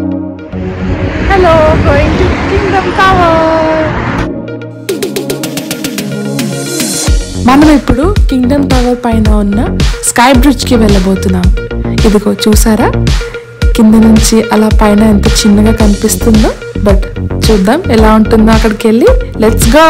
Hello going to Kingdom Tower మనం ఇప్పుడు Kingdom tower పైన ఉన్న స్కై బ్రిడ్జ్ కి వెళ్ళబోతున్నాం ఇదిగో చూసారా కింద నుంచి అలా పైన ఎంత చిన్నగా కనిపిస్తుందో బట్ చూద్దాం ఎలా ఉంటుందో అక్కడికి వెళ్ళి లెట్స్ గో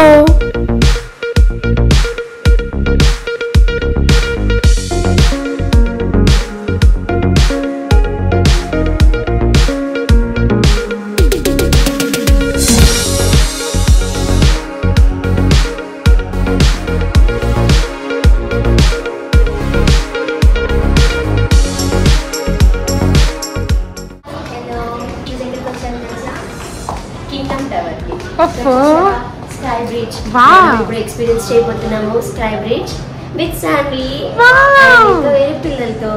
హలో చూసేందుకు వచ్చాను తెలుసా కింగ్డమ్ టవర్ కి అబ్బో. Sky bridge Wow. మనం ఇప్పుడు ఎక్స్పీరియన్స్ చేయబోతున్నాము sky bridge with Sandy Wow. ఇంకా వేరే పిల్లలతో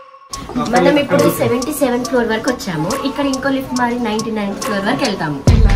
మనం ఇప్పుడు సెవెంటీ సెవెన్ ఫ్లోర్ వరకు వచ్చాము ఇక్కడ ఇంకో లిఫ్ట్ మరి నైన్టీ నైన్ ఫ్లోర్ వరకు వెళ్తాము